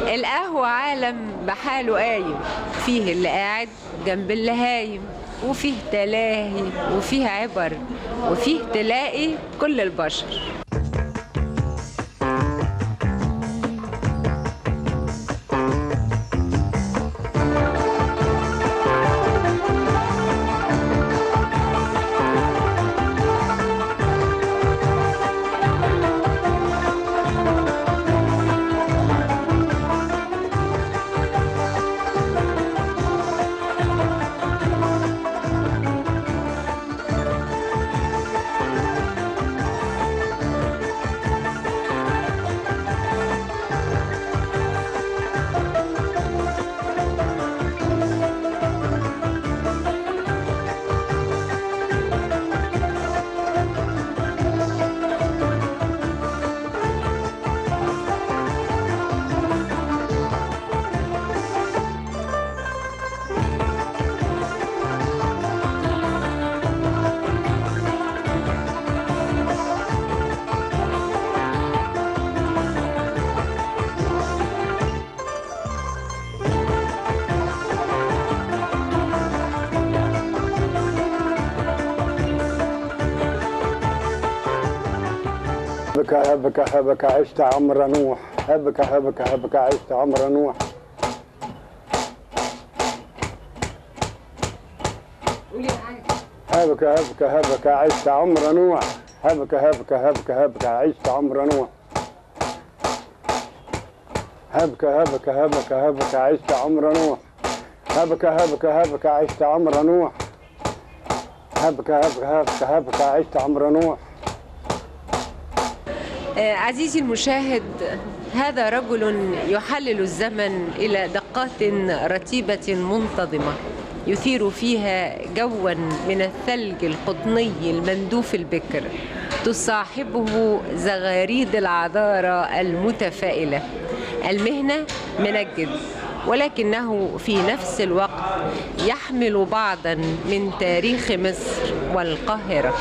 القهوة عالم بحاله قايم فيه اللي قاعد جنب اللي هايم وفيه تلاهي وفيه عبر وفيه تلاقي كل البشر هبك هبك هبك عشت عمر نوح هبك هبك هبك عشت عمر نوح هبك هبك هبك عشت عمر نوح هبك هبك هبك هبك عشت عمر نوح هبك هبك هبك هبك عشت عمر نوح هبك هبك هبك عشت عمر نوح هبك هبك هبك هبك عشت عمر نوح آه، عزيزي المشاهد هذا رجل يحلل الزمن إلى دقات رتيبة منتظمة يثير فيها جوا من الثلج القطني المندوف البكر تصاحبه زغاريد العذارى المتفائلة المهنة منجد ولكنه في نفس الوقت يحمل بعضا من تاريخ مصر والقاهره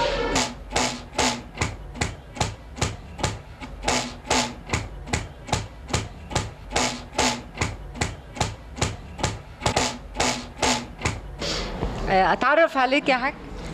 آه، اتعرف عليك يا حاج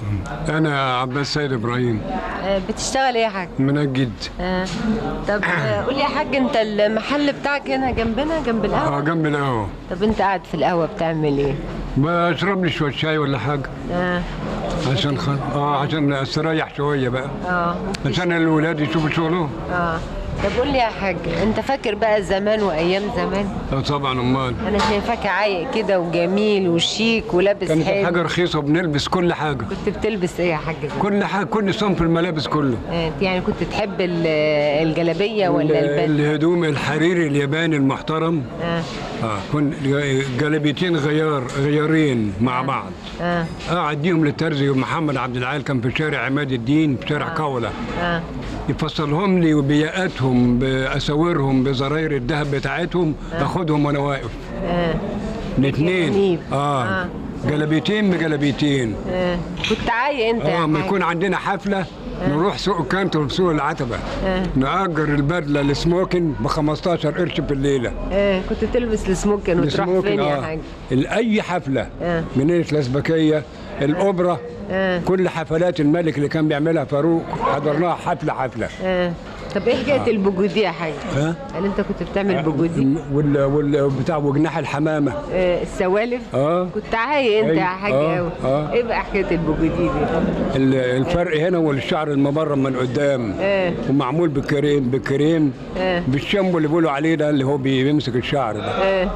أنا عباس سيد إبراهيم آه، بتشتغل ايه يا حاج منجد آه، طب آه، قول لي يا حاج انت المحل بتاعك هنا جنبنا جنب اه القهوه جنب القهوة طب انت قاعد في القهوه بتعمل ايه بشرب لي شوية شاي ولا حاجة اه عشان خ... اه عشان استريح شوية بقى اه عشان الولاد يشوفوا شغلهم اه طب قول لي يا حاج انت فاكر بقى زمان وايام زمان اه طبعا امال انا شايفاك عايق كده وجميل وشيك ولابس كانت حلو الحاجة رخيصة وبنلبس كل حاجة كنت بتلبس ايه يا حاج كل حاجة كل صنف الملابس كله آه، يعني كنت تحب ال- الجلابيه ولا ال- البدله الهدوم الحريري الياباني المحترم اه اه كن جلابيتين غيار غيارين مع بعض اه اه اديهم للترزي محمد عبد العال كان في شارع عماد الدين في شارع كوله اه يفصلهم لي وبياقاتهم باساورهم بزراير الذهب بتاعتهم اخدهم وانا واقف اه الاثنين جميل. اه آه. جلابيتين بجلابيتين آه. كنت عايق انت يا اه ما حاج. يكون عندنا حفله نروح سوق كانتر في سوق العتبه نأجر البدله السموكن ب 15 قرش في الليله آه. كنت تلبس السموكن وتروح السموكن، فين يا آه. حاج ال- اي حفله آه. منينة الاسبكيه الاوبرا آه. كل حفلات الملك اللي كان بيعملها فاروق حضرناها حفله حفله آه. طب ايه حكايه البجودي يا حاج ها هل انت كنت بتعمل بجودي وال وال بتاع وجناح الحمامه آه. السوالف اه كنت عايق انت يا أيوة. حاج آه. قوي آه. ايه بقى حكايه البجودي دي ال- الفرق هنا والشعر المبرم من قدام آه. ومعمول بالكريم بالكريم آه. بالشامبو اللي بيقولوا عليه ده اللي هو بيمسك الشعر ده آه.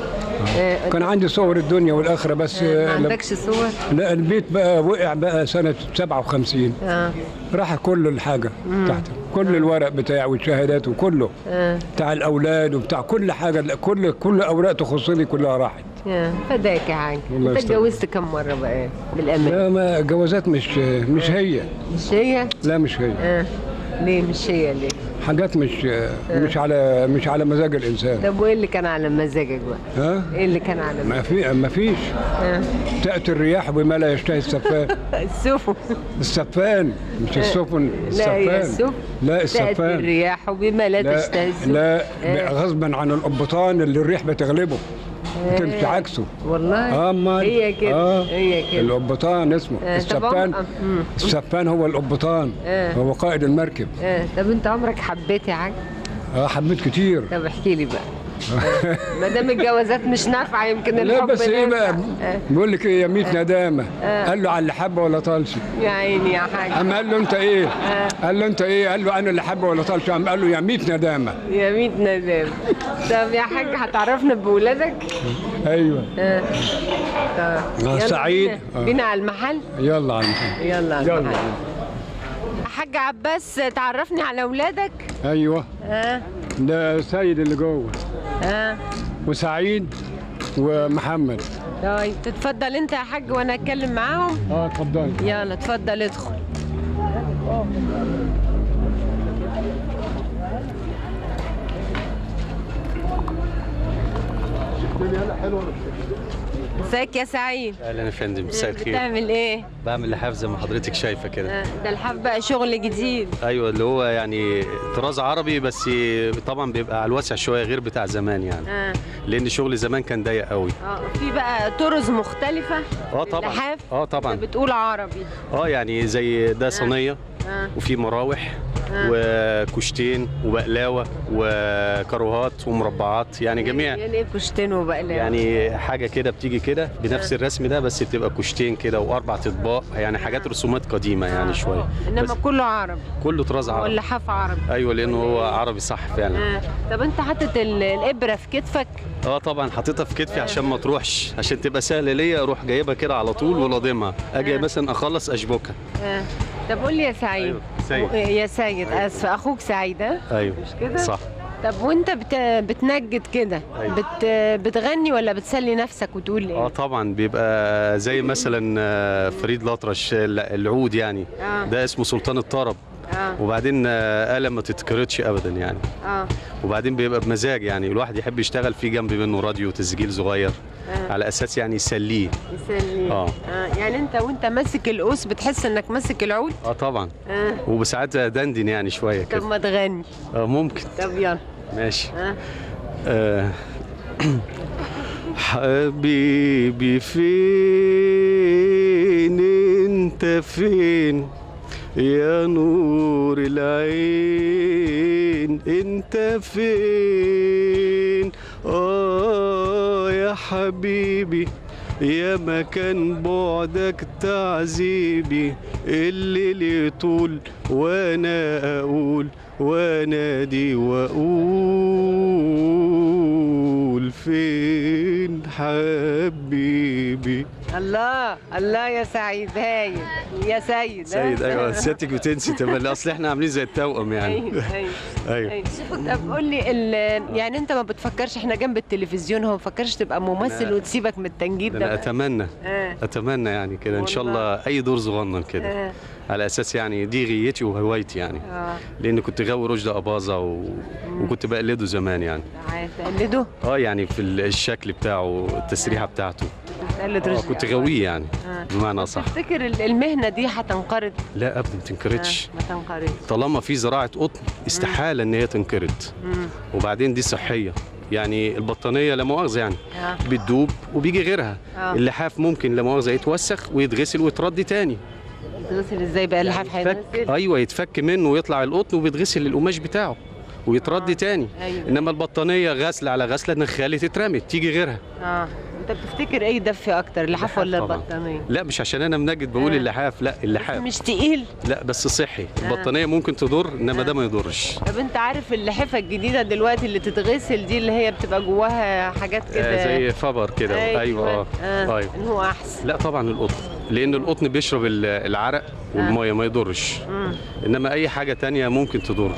آه. كان عندي صور الدنيا والاخره بس ما آه، لم- عندكش صور لا البيت بقى وقع بقى سنه 57 اه راح كل الحاجه تحت كل الورق بتاعي والشهادات وكله اه بتاع الاولاد وبتاع كل حاجه كل كل اوراق تخصني كلها راحت آه. فداك يا حاج الله انت يستر. اتجوزت كم مره بقى بالامان لا ما جوازات مش مش هي مش هي لا مش هي اه ليه مش هي ليه حاجات مش مش على مش على مزاج الانسان طب وايه اللي كان على مزاجك بقى؟ ها ايه اللي كان على ما مزاجك؟ في ما فيش آه. تاتي الرياح بما لا يشتهي السفان السفن السفان مش السفن لا هي السفان السفن لا تأتي السفان الرياح بما لا, لا تشتهي السفن لا آه. غصبا عن القبطان اللي الريح بتغلبه تمشي عكسه والله أمال. هي كده آه. هي كده القبطان اسمه آه، طب السفان عم- مم. السفان هو القبطان آه. هو قائد المركب آه. طب انت عمرك حبيت يا حاج؟ اه حبيت كتير طب احكي لي بقى ما دام الجوازات مش نافعه يمكن لا الحب بس ايه بقى نافع. آه. بيقول لك ايه يا ميت ندامه قال له على اللي حبه ولا طالش يا عيني يا حاج قام قال له انت ايه قال له انت ايه قال له انا اللي حبه ولا طالش قام قال له يا ميت ندامه يا ميت ندام طب يا حاج هتعرفنا بولادك؟ ايوه آه. طب آه، يلا سعيد. بينا- آه. بينا على المحل يلا على المحل. يلا على يلا المحل حاج عباس تعرفني على اولادك ايوه ها ده سيد اللي جوه ها وسعيد ومحمد طيب تتفضل انت يا حاج وانا اتكلم معاهم اه اتفضل يلا اتفضل ادخل ازيك يا سعيد اهلا يا فندم مساء الخير بتعمل ايه بعمل لحاف زي ما حضرتك شايفه كده آه، ده الحف بقى شغل جديد ايوه اللي هو يعني طراز عربي بس طبعا بيبقى على الواسع شويه غير بتاع زمان يعني اه لان شغل زمان كان ضيق قوي اه في بقى طرز مختلفة اه طبعا اللحاف اه طبعا بتقول عربي اه يعني زي ده صينيه اه وفي مراوح آه. وكشتين وبقلاوه وكروهات ومربعات يعني جميع يعني ايه كشتين وبقلاوة يعني حاجه كده بتيجي كده بنفس الرسم ده بس بتبقى كشتين كده واربع اطباق يعني حاجات رسومات قديمه يعني شويه بس انما كله عربي كله طراز هو عربي اللحاف عربي ايوه لانه هو عربي صح فعلا آه. طب انت حاطط ال- الابره في كتفك اه طبعا حاططها في كتفي عشان ما تروحش عشان تبقى سهله ليا اروح جايبها كده على طول ولضمها اجي آه. مثلا اخلص اشبكها آه. طب قول لي يا سعيد أيوة، سيد. يا سيد اسفه اخوك سعيد ها ايوه مش كده صح طب وانت بت... بتنجد كده أيوة. بت... بتغني ولا بتسلي نفسك وتقول اه ايه طبعا بيبقى زي مثلا آه، فريد الأطرش ال- العود يعني آه. ده اسمه سلطان الطرب اه وبعدين آه، آلة ما تتكررش ابدا يعني اه وبعدين بيبقى بمزاج يعني الواحد يحب يشتغل في جنب منه راديو تسجيل صغير آه. على اساس يعني يسليه يسلي آه. آه. يعني انت وانت ماسك القوس بتحس انك ماسك العود اه طبعا آه. وبساعات دندن يعني شويه طب كده ما تغني اه ممكن طب يلا ماشي آه. آه. حبيبي فين انت فين يا نور العين انت فين اه يا حبيبي يا مكان بعدك تعذيبي الليل يطول وانا اقول وانادي واقول فين حبيبي الله الله يا سعيد هايل يا سيد ها؟ سيد ايوه سيادتك بتنسي تمام اصل احنا عاملين زي التوأم يعني ايوه ايوه ايوه أيوة. طب قول لي ال- يعني انت ما بتفكرش احنا جنب التلفزيون هو ما بتفكرش تبقى ممثل أنا- وتسيبك من التنجيد ده ده انا بقى؟ اتمنى آه. اتمنى يعني كده ان شاء والله. الله اي دور صغنن كده آه. على اساس يعني دي غيتي وهوايتي يعني اه لان كنت غاوي رشدي اباظه و... وكنت بقلده زمان يعني عايز تقلده اه يعني في ال- الشكل بتاعه التسريحه بتاعته تقلد اه رشدي كنت أباظة. غاويه يعني آه. بمعنى صح تفتكر ال- المهنه دي هتنقرض لا ابدا ما تنكرتش آه، ما تنقرض طالما في زراعه قطن استحاله ان هي تنقرض مم. وبعدين دي صحيه يعني البطانيه لا مؤاخذه يعني آه. بتدوب وبيجي غيرها آه. اللحاف ممكن لا مؤاخذه يتوسخ ويتغسل ويترد تاني تغسل ازاي بقى اللحاف يتفك هينزل ايوه يتفك منه ويطلع القطن وبيتغسل القماش بتاعه ويترد آه. تاني أيوة. انما البطانيه غسله على غسله نخالي تترمي تيجي غيرها اه انت بتفتكر ايه يدفي اكتر اللحاف ولا طبعاً. البطانيه لا مش عشان انا منجد بقول آه. اللحاف لا اللحاف مش تقيل لا بس صحي البطانيه ممكن تضر انما ده ما يضرش طب انت عارف اللحافه الجديده دلوقتي اللي تتغسل دي اللي هي بتبقى جواها حاجات كده آه زي فبر كده ايوه اه آه. ايوه ان هو احسن لا طبعا القطن لان القطن بيشرب ال- العرق والميه ما يضرش مم. انما اي حاجه تانية ممكن تضر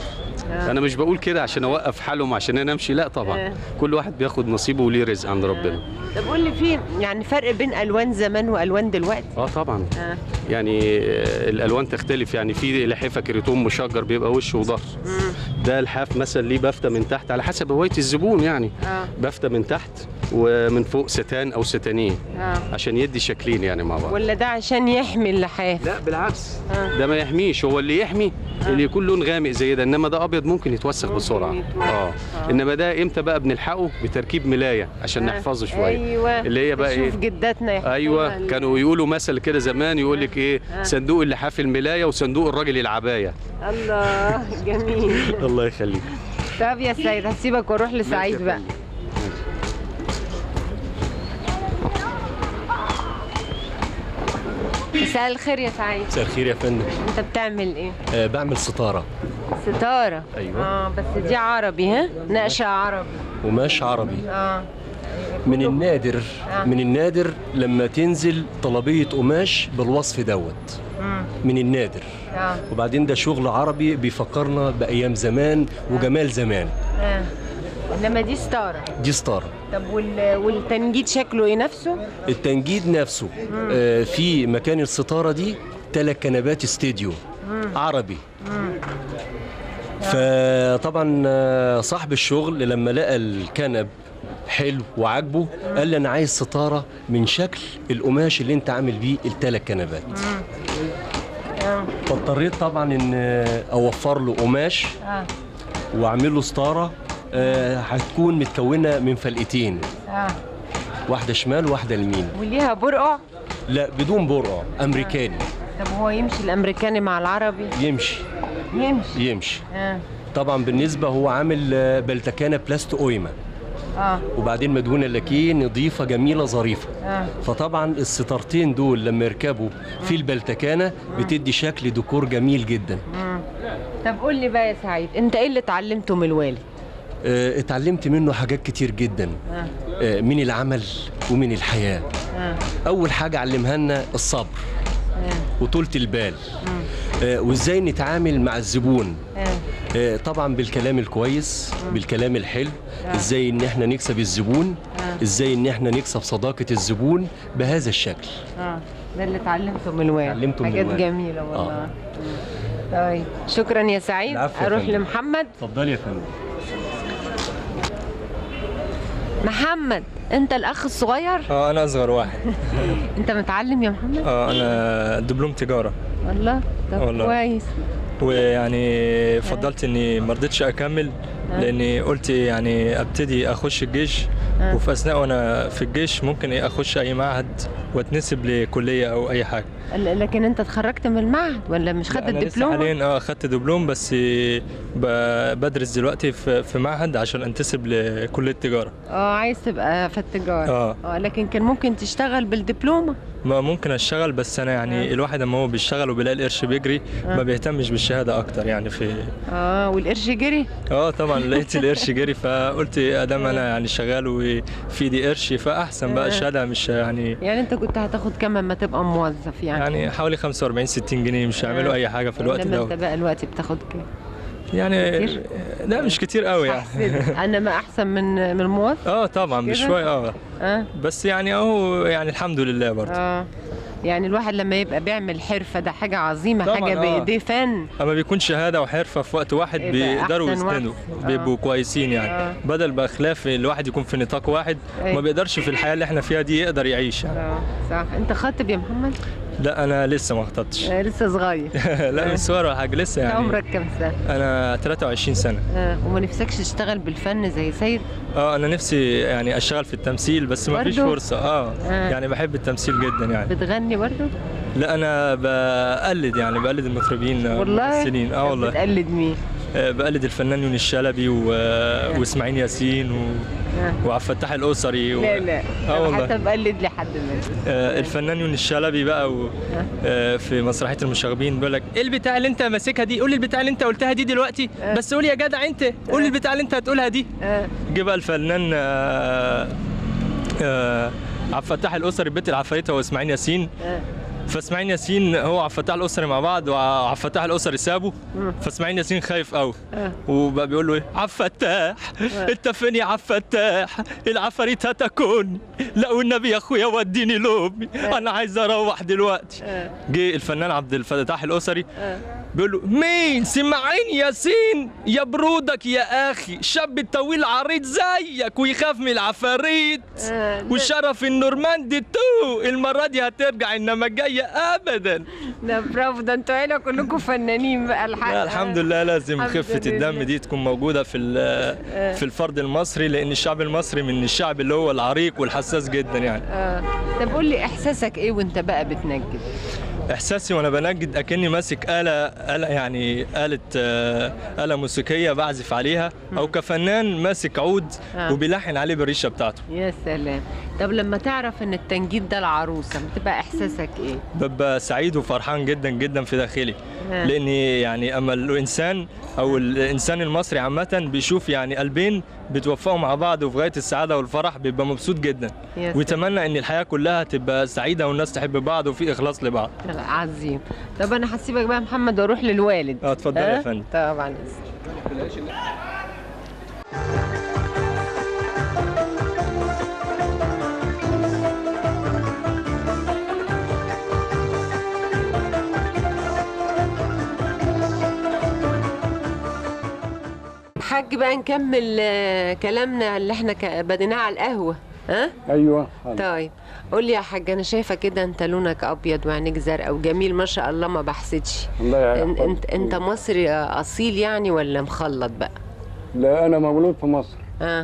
آه. انا مش بقول كده عشان اوقف حالهم عشان انا امشي لا طبعا آه. كل واحد بياخد نصيبه وليه رزق عند ربنا طب قول لي في يعني فرق بين الوان زمان والوان دلوقتي اه طبعا اه يعني آه، الالوان تختلف يعني في لحافه كريتون مشجر بيبقى وش وظهر ده الحاف مثلا ليه بافته من تحت على حسب هوايه الزبون يعني اه بافته من تحت ومن فوق ستان او ستانين اه عشان يدي شكلين يعني مع بعض ولا ده عشان يحمي اللحاف لا بالعكس آه. ده ما يحميش هو اللي يحمي اللي يكون لون غامق زي ده انما ده ابيض ممكن يتوسخ بسرعه يتوسخ. اه انما ده امتى بقى بنلحقه بتركيب ملايه عشان آه. نحفظه شويه ايوه اللي هي بقى شوف ايه جداتنا يحطوا ايوه لها كانوا يقولوا مثل كده زمان يقول لك ايه آه. صندوق اللحاف الملايه وصندوق الراجل العبايه الله جميل الله يخليك طب يا سيد هسيبك واروح لسعيد ماشي يا بقى فندم. مساء الخير يا سعيد مساء الخير يا فندم انت بتعمل ايه أه بعمل ستارة ستارة أيوة. اه بس دي عربي ها نقشة عربي قماش عربي اه من النادر آه. من النادر لما تنزل طلبية قماش بالوصف دوت مم. من النادر اه وبعدين ده شغل عربي بيفكرنا بأيام زمان وجمال زمان اه انما دي ستارة دي ستارة طب وال... والتنجيد شكله ايه نفسه التنجيد نفسه آه في مكان الستارة دي تلات كنبات استديو عربي فطبعا آه، صاحب الشغل لما لقى الكنب حلو وعاجبه قال لي انا عايز ستاره من شكل القماش اللي انت عامل بيه التلات كنبات اه فاضطريت طبعا ان آه، اوفر له قماش اه واعمل له ستاره آه، هتكون متكونه من فلقتين اه واحده شمال وواحده يمين وليها برقع لا بدون برقع امريكاني طب هو يمشي الامريكاني مع العربي يمشي يمشي يمشي اه طبعا بالنسبه هو عامل آه، بلتكانه بلاست اويما اه وبعدين مدهونه لاكيه نظيفه جميله ظريفه اه فطبعا الستارتين دول لما يركبوا في البلتكانه بتدي شكل ديكور جميل جدا مم. طب قول لي بقى يا سعيد انت ايه اللي اتعلمته من الوالد آه، اتعلمت منه حاجات كتير جدا اه آه، من العمل ومن الحياه اه اول حاجه علمها لنا الصبر اه وطولة البال آه، وازاي نتعامل مع الزبون اه آه، طبعا بالكلام الكويس بالكلام الحلو ازاي ان احنا نكسب الزبون ازاي ان احنا نكسب صداقة الزبون بهذا الشكل اه ده اللي اتعلمته من الوالد اتعلمته من حاجات الوالد. جميلة والله آه. مم. طيب شكرا يا سعيد العفو يا اروح فندم. لمحمد اتفضلي يا فندم محمد انت الاخ الصغير اه انا اصغر واحد انت متعلم يا محمد اه انا دبلوم تجاره والله طب والله. كويس ويعني فضلت اني ما رضيتش اكمل لاني قلت يعني ابتدي اخش الجيش آه. وفي اثناء وانا في الجيش ممكن إيه اخش اي معهد واتنسب لكليه او اي حاجه ل- لكن انت اتخرجت من المعهد ولا مش خدت انا لسه الدبلوم حاليا اه خدت دبلوم بس ب- بدرس دلوقتي في في معهد عشان انتسب لكليه تجاره اه عايز تبقى في التجاره اه اه لكن كان ممكن تشتغل بالدبلومه ما ممكن اشتغل بس انا يعني الواحد اما هو بيشتغل وبيلاقي القرش بيجري ما بيهتمش بالشهاده اكتر يعني في اه والقرش جري اه طبعا لقيت القرش جري فقلت ادام انا يعني شغال وفي دي قرش فاحسن بقى الشهاده مش يعني يعني انت كنت هتاخد كام لما تبقى موظف يعني يعني حوالي 45 60 جنيه مش هيعملوا اي حاجه في الوقت لما انت ده بقى الوقت بتاخد كام يعني كتير؟ لا مش كتير قوي يعني احسن انا ما احسن من من الموظف اه طبعا كده؟ بشويه اه اه بس يعني اهو يعني الحمد لله برضه اه يعني الواحد لما يبقى بيعمل حرفه ده حاجه عظيمه طبعاً، حاجه آه. بايديه فن اما بيكون شهاده وحرفه في وقت واحد يبقى بيقدروا أحسن يسندوا وقت. بيبقوا آه. كويسين يعني آه. بدل بقى خلاف الواحد يكون في نطاق واحد أي. ما بيقدرش في الحياه اللي احنا فيها دي يقدر يعيش يعني. اه صح انت خاطب يا محمد لا انا لسه ما خطبتش آه لسه صغير لا مش صغير ولا حاجه لسه انت يعني عمرك كام سنه انا 23 سنه آه وما نفسكش تشتغل بالفن زي سيد اه انا نفسي يعني اشتغل في التمثيل بس ما فيش برضو؟ فرصه اه آه. يعني بحب التمثيل جدا يعني بتغني برضه لا انا بقلد يعني بقلد المطربين آه، والله الممثلين اه طب والله بتقلد مين آه بقلد الفنان يونس الشلبي و... واسماعيل ياسين و... آه. وعبد الفتاح الاسري و... لا لا اه طب والله حتى بقلد لحد منهم آه الفنان يونس الشلبي بقى و... آه في مسرحيه المشاغبين بيقول لك ايه البتاع اللي انت ماسكها دي قول لي البتاع اللي انت قلتها دي دلوقتي آه. بس قول يا جدع انت قول لي البتاع اللي انت هتقولها دي آه. جه بقى الفنان آه، آه، عبد الفتاح الاسري بيت العفاريت هو اسماعيل ياسين آه. فاسماعيل ياسين هو عبد الفتاح الاسري مع بعض وعبد الفتاح الاسري سابه فاسماعيل ياسين خايف قوي وبقى بيقول له ايه عبد الفتاح انت فين يا عبد الفتاح العفاريت هتاكلني لا والنبي يا اخويا وديني لامي انا عايز اروح دلوقتي جه الفنان عبد الفتاح الاسري بيقول له مين سمعين ياسين يا برودك يا اخي شاب طويل عريض زيك ويخاف من العفاريت آه، ده- وشرف النورماندي تو المره دي هترجع انما الجايه ابدا ده برافو ده انتوا عيله كلكم فنانين بقى الحق لا الحمد لله لازم الحمد خفه لله. الدم دي تكون موجوده في ال- في الفرد المصري لان الشعب المصري من الشعب اللي هو العريق والحساس جدا يعني آه. طب قول لي احساسك ايه وانت بقى بتنجد احساسي وانا بنجد اكني ماسك اله اله يعني اله آه، اله موسيقيه بعزف عليها او كفنان ماسك عود آه. وبيلحن عليه بالريشه بتاعته يا سلام طب لما تعرف ان التنجيد ده العروسه بتبقى احساسك ايه ببقى سعيد وفرحان جدا جدا في داخلي آه. لان يعني اما الانسان او الانسان المصري عامه بيشوف يعني قلبين بيتوفقوا مع بعض وفي غايه السعاده والفرح بيبقى مبسوط جدا يا سلام. ويتمنى ان الحياه كلها تبقى سعيده والناس تحب بعض وفي اخلاص لبعض عظيم طب انا هسيبك بقى يا محمد واروح للوالد اه اتفضل يا آه؟ فندم طبعا حاج بقى نكمل آه، كلامنا اللي احنا ك- بديناه على القهوه ها ايوه حاضر. طيب قول لي يا حاج انا شايفه كده انت لونك ابيض وعينيك زرقاء وجميل ما شاء الله ما بحسدش الله إن- يحفظك انت انت مصري اصيل يعني ولا مخلط بقى لا انا مولود في مصر اه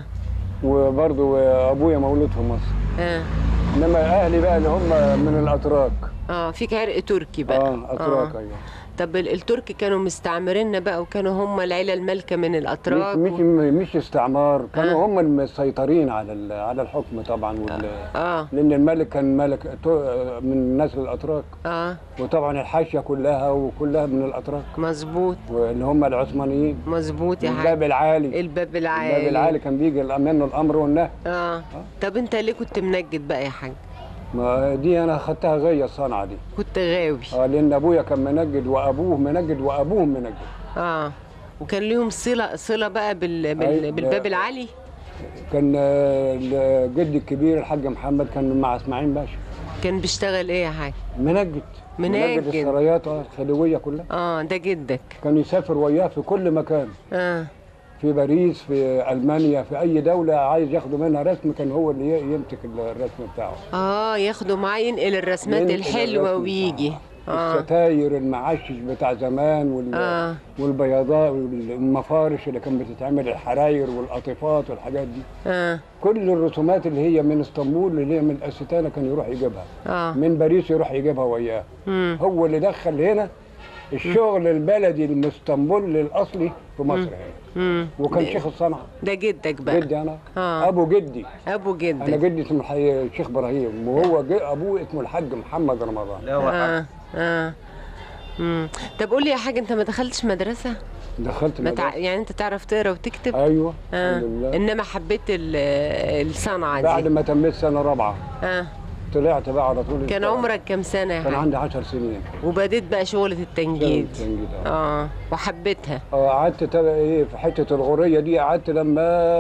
وبرضه ابويا مولود في مصر اه انما اهلي بقى اللي هم من الاتراك اه فيك عرق تركي بقى اه اتراك ايوه طب ال- الترك كانوا مستعمريننا بقى وكانوا هم العيله المالكه من الاتراك مش و... مش مش استعمار كانوا آه. هم المسيطرين على ال- على الحكم طبعا وال... اه لان الملك كان ملك تو- من نسل الاتراك اه وطبعا الحاشيه كلها وكلها من الاتراك مظبوط واللي هم العثمانيين مظبوط يا الباب حاج العالي الباب العالي الباب العالي كان بيجي منه الامر والنهي اه طب انت ليه كنت منجد بقى يا حاج ما دي انا خدتها غيه الصنعه دي كنت غاوي اه لان ابويا كان منجد وابوه منجد وابوه منجد اه وكان ليهم صله صله بقى بال... بال... أي- بالباب العالي كان آه، جدي الكبير الحاج محمد كان مع اسماعيل باشا كان بيشتغل ايه يا حاج منجد منجد. السرايات اه الخديويه كلها اه ده جدك كان يسافر وياه في كل مكان اه في باريس في المانيا في اي دوله عايز ياخدوا منها رسم كان هو اللي ي- يمسك الرسم بتاعه اه ياخدوا معاه ينقل الرسمات ينقل الحلوه الرسم. ويجي اه الستاير المعشش بتاع زمان وال... آه. والبياضاء والمفارش اللي كانت بتتعمل الحراير والقطيفات والحاجات دي اه كل الرسومات اللي هي من اسطنبول اللي هي من الاستانه كان يروح يجيبها اه من باريس يروح يجيبها وياه مم. هو اللي دخل هنا الشغل البلدي المستنبول الاصلي في مصر هنا مم. وكان شيخ الصنعه ده جدك بقى جدي انا آه. ابو جدي ابو انا جدك جدي اسمه الحي... الشيخ ابراهيم وهو جي... ابوه اسمه الحاج محمد رمضان اه اه مم. طب قول لي يا حاج انت ما دخلتش مدرسه دخلت ما تع... مدرسة. يعني انت تعرف تقرا وتكتب ايوه آه. الحمد لله انما حبيت ال- الصنعه بعد دي ما تميت سنه رابعه اه طلعت بقى على طول كان عمرك كام سنه يا كان حاج عندي 10 سنين وبديت بقى شغله التنجيد تنجيد، آه. اه وحبيتها اه قعدت تبع ايه في حته الغوريه دي قعدت لما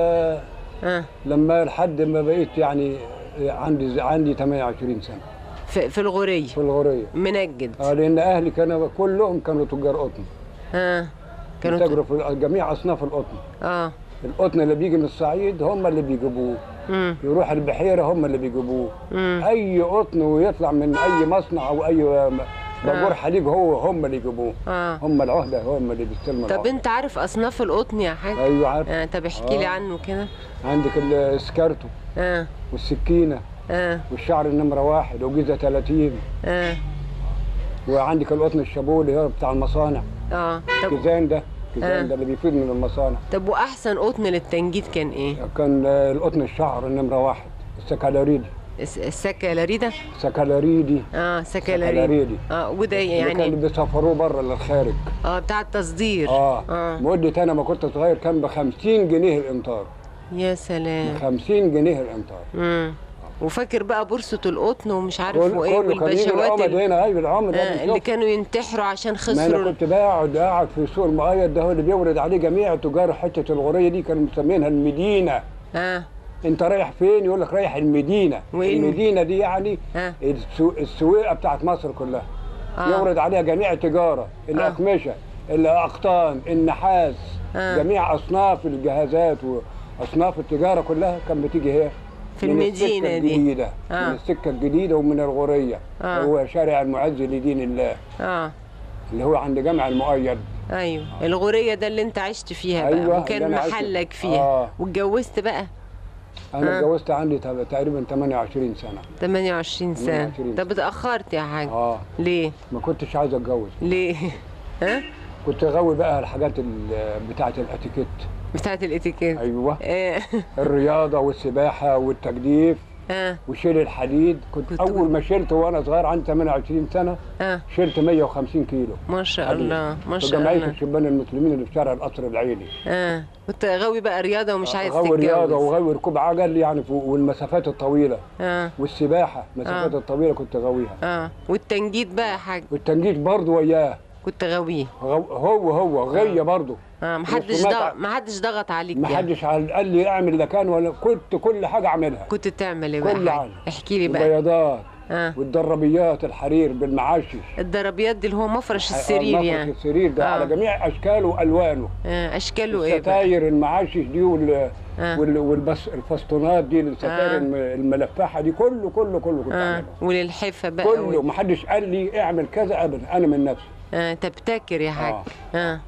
اه لما لحد ما بقيت يعني عندي عندي 28 سنه في, في الغوريه في الغوريه منجد اه لان اهلي كانوا كلهم كانوا تجار قطن اه كانوا بيتاجروا في جميع اصناف القطن اه القطن اللي بيجي من الصعيد هم اللي بيجيبوه امم يروح البحيره هم اللي بيجيبوه امم اي قطن ويطلع من اي مصنع او اي باجور حليب هو هم اللي يجيبوه اه هم العهده هم اللي بيستلموا طب العهدة. انت عارف اصناف القطن يا حاج ايوه عارف آه طب احكي لي آه. عنه كده عندك السكرتو اه والسكينه اه والشعر النمره واحد وجيزه 30 اه وعندك القطن الشابولي هو بتاع المصانع اه طب كيزان ده آه. كيزان ده اللي بيفيد من المصانع طب واحسن قطن للتنجيد كان ايه كان آه، القطن الشعر النمره واحد السكالاريدي الس- السكالاريدا سكالاريدي اه سكالاريدا سكالاريدي اه وده اللي كانوا يعني بيسافروه بره للخارج اه بتاع التصدير اه, اه مدة انا ما كنت صغير كان ب 50 جنيه الامتار يا سلام 50 جنيه الامتار امم وفاكر بقى بورصة القطن ومش عارف كل- وايه كله كان يجي والبشوات العمد ال- هنا ايوه العمد آه هنا اللي بالظبط. كانوا ينتحروا عشان ما خسروا انا كنت بقعد قاعد في سوق المؤيد ده هو اللي بيورد عليه جميع تجار حته الغوريه دي كانوا مسمينها المدينه اه انت رايح فين يقول لك رايح المدينه وإيه الم- المدينه دي يعني آه. السو... السويقه بتاعت مصر كلها آه. يورد عليها جميع التجاره الاقمشه الاقطان النحاس آه. جميع اصناف الجهازات واصناف التجاره كلها كانت بتيجي هي في من المدينة السكة دي. الجديدة آه. من السكة الجديدة ومن الغورية آه. هو شارع المعز لدين الله اه اللي هو عند جامع المؤيد ايوه الغورية ده اللي انت عشت فيها بقى أيوة، اللي وكان أنا عشت- محلك فيها آه. واتجوزت بقى أنا آه. اتجوزت عندي تق- تقريبا 28 سنة 28 سنة 28 طب اتأخرت يا حاج اه ليه ما كنتش عايز اتجوز ليه ها كنت غاوي بقى الحاجات ال- بتاعة الاتيكيت بتاعت الاتيكيت ايوه اه الرياضة والسباحة والتجديف اه وشيل الحديد كنت, كنت- اول ما شلت وانا صغير عندي 28 سنة اه شلت 150 كيلو ما شاء حديد. الله ما في شاء جمعية الله الشبان المسلمين اللي في شارع القصر العيني اه كنت غاوي بقى رياضة ومش عايز غاوي رياضة تتجوز وغاوي ركوب عجل يعني في- والمسافات الطويلة اه والسباحة المسافات آه. الطويلة كنت غاويها اه والتنجيد بقى يا حاج والتنجيد برضه وياه كنت غاويه غو- هو هو غية برضه اه محدش رسومات ضغط ع- محدش ضغط عليك ما يعني. حدش عال- قال لي اعمل ده كان ولا كنت كل حاجة اعملها كنت تعمل ايه بقى كل حاج؟ حاجة. احكي لي بقى البياضات اه والدربيات الحرير بالمعاشش الدربيات دي اللي هو مفرش آه، السرير مفرش يعني السرير ده آه. على جميع اشكاله والوانه آه اشكاله ايه بقى الستاير المعاشش دي وال آه. وال والبس الفسطونات دي الستاير آه. الم- الملفحه دي كله كله كله كنت اه اعمله وللحفة بقى كله وال- ما حدش قال لي اعمل كذا ابدا انا من نفسي اه تبتكر يا حاج آه. اه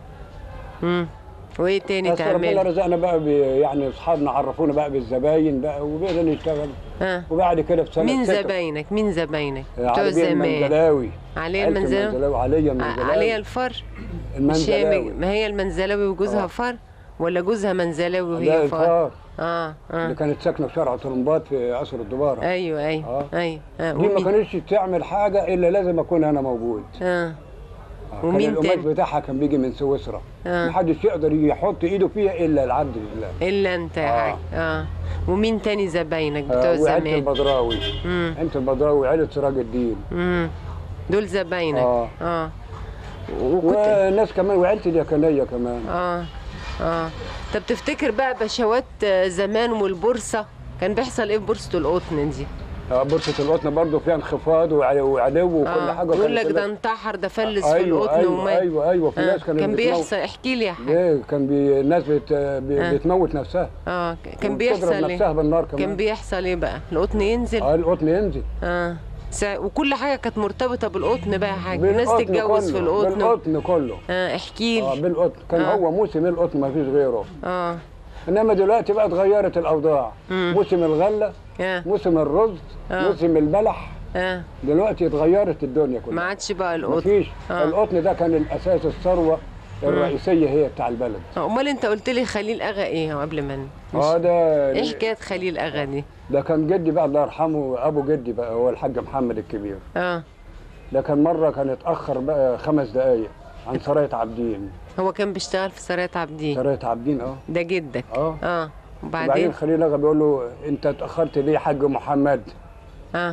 امم وايه تاني بس ربنا تعمل رزقنا بقى ب- يعني اصحابنا عرفونا بقى بالزباين بقى وبقينا نشتغل اه وبعد كده في سنه مين ستة- زباينك مين زباينك بتوع علي زمان المنزلاوي علي عيلة المنزلاوي علي ع- المنزلاوي عليا الفر مش هي المنزلاوي ما هي المنزلاوي وجوزها آه. فر ولا جوزها منزلاوي لا وهي فر الفار اه اللي اه كانت ساكنه في شارع طلمبات في قصر الدباره ايوه ايوه آه. ايوه آه. دي ما ومين كانتش تعمل حاجه الا لازم اكون انا موجود اه آه، ومين كان القماش تاني؟ بتاعها كان بيجي من سويسرا آه. محدش يقدر يحط ايده فيها الا العبد لله الا انت يا آه. حاج اه ومين تاني زباينك بتوع آه، وعيلة زمان البدراوي امم عيلة البدراوي عيلة سراج الدين امم دول زباينك آه. اه وكنت وناس كمان وعيلة اليكنية كمان اه اه طب تفتكر بقى بشوات آه، زمان والبورصه كان بيحصل ايه في بورصه القطن دي؟ آه، بورصة القطن برضه فيها انخفاض وع- وعلو وكل آه. حاجة يقول لك كانت ده هناك. انتحر ده فلس في ايوه القطن ايوه ومات ايوه ايوه في آه. ناس كانت كان بتموت. بيحصل احكي لي يا حاج ليه كان بي... الناس بت... بي... آه. بتموت نفسها اه كان وبتضرب بيحصل نفسها ايه؟ بالنار كمان كان بيحصل ايه بقى؟ القطن ينزل اه القطن ينزل اه سا... وكل حاجه كانت مرتبطه بالقطن بقى يا حاج الناس بالقطن تتجوز في كله، القطن بالقطن كله اه احكي اه لي بالقطن كان آه. هو موسم القطن ما فيش غيره اه انما دلوقتي بقى اتغيرت الاوضاع مم. موسم الغله اه موسم الرز آه. موسم البلح اه دلوقتي اتغيرت الدنيا ما كلها عادش بقى القطن مفيش آه. القطن ده كان الاساس الثروه الرئيسيه هي بتاع البلد آه، امال انت قلت لي خليل اغا ايه قبل ما ن- اه ده ايه حكايه خليل اغا دي؟ ده كان جدي بقى الله يرحمه ابو جدي بقى هو الحاج محمد الكبير اه ده كان مره كان اتاخر بقى خمس دقائق عن سرايه عابدين هو كان بيشتغل في سراية عابدين سرايه عابدين اه ده جدك اه اه وبعدين وبعدين خليل اغا بيقول له انت اتاخرت ليه يا حاج محمد اه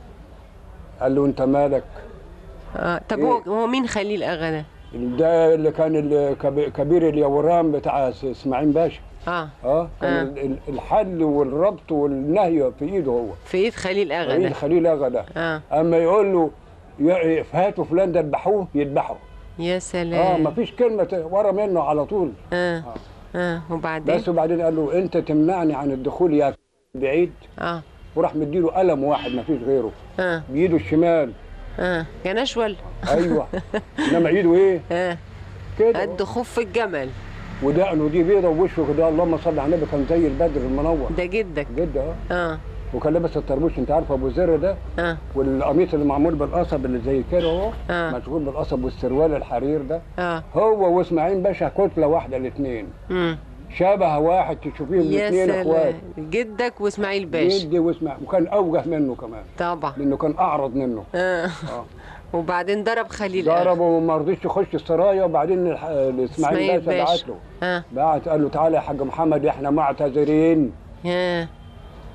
قال له انت مالك اه طب إيه؟ هو هو مين خليل اغا ده؟ ده اللي كان الكب- كبير اليورام بتاع س- اسماعيل باشا اه اه كان آه. ال- ال- الحل والربط والنهي في ايده هو في ايد خليل اغا ايد ده خليل اغا ده اه اما يقول له ي- هاتوا فلان ده اذبحوه يذبحه يا اه سلام ما فيش كلمه ت- ورا منه على طول اه اه وبعدين بس وبعدين قال له انت تمنعني عن الدخول يا بعيد اه وراح مديله قلم واحد ما فيش غيره اه بايده الشمال اه كان اشول ايوه انما ايده ايه اه كده قد خف الجمل ودقنه دي بيضه ووشه كده اللهم صل على النبي كان زي البدر المنور ده جدك جدا اه اه وكان لابس الطربوش انت عارف ابو زر ده اه والقميص اللي معمول بالقصب اللي زي كده اهو آه. مشغول بالقصب والسروال الحرير ده اه هو واسماعيل باشا كتله واحده الاثنين امم شبه واحد تشوفيهم يا الاثنين اخوات سلام جدك واسماعيل باشا جدي واسماعيل وكان اوجه منه كمان طبعا لانه كان اعرض منه اه اه وبعدين ضرب خليل أغا. ضربه وما رضيش يخش السرايا وبعدين الح- اسماعيل اسماعيل باشا بعت له اه بعت قال له تعالى يا حاج محمد احنا معتذرين يا